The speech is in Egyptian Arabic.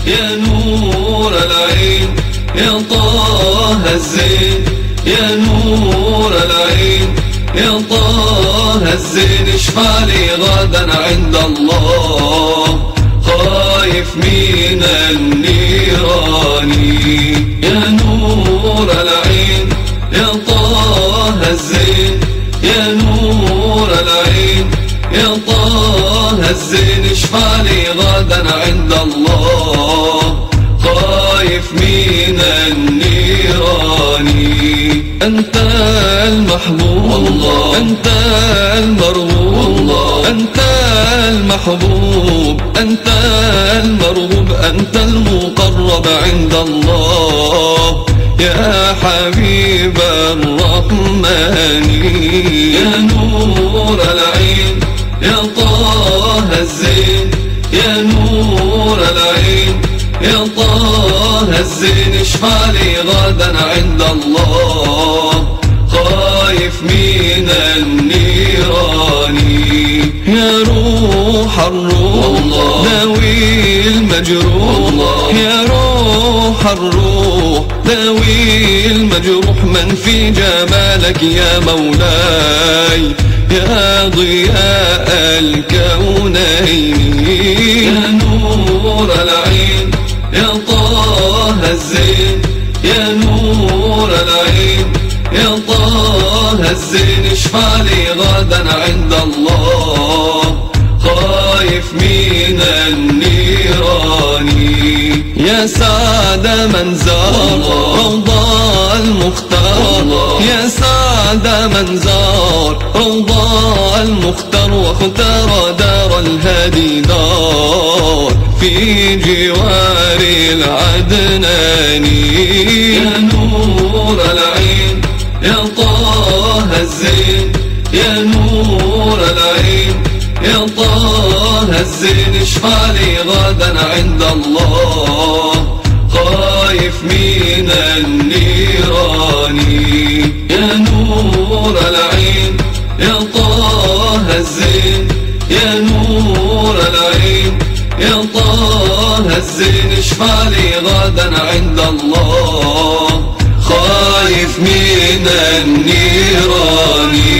يا نور العين يا طه الزين يا نور العين يا طه الزين اشفع لي غدا عند الله خايف من النيران يا نور العين يا طه الزين يا نور العين يا طه الزين اشفع لي غدا عند الله خايف من النيران أنت المحبوب والله أنت المرغوب والله أنت المحبوب أنت المرغوب أنت المقرب عند الله يا حبيب الرحمن يا نور العين يا طه الزين يا نور العين يا طه الزين اشفع لي غدا عند الله خايف من النيران يا روح الروح داوي المجروح يا روح الروح داوي المجروح من في جمالك يا مولاي يا ضياء الكونين يا نور العين يا طه الزين يا نور العين يا طه الزين اشفع لي غدا عند الله خايف من النيران يا سعد من زار روضى المختار يا سعد من زار روضى المختار واختار دار الهادي دار في جوار العدناني يا نور العين يا طه الزين يا نور العين يا طه الزين اشفع لي غدا عند الله خايف من النيران يا نور العين يا طه الزين يا نور العين يا طه الزين اشفع لي غدا عند الله خايف من النيران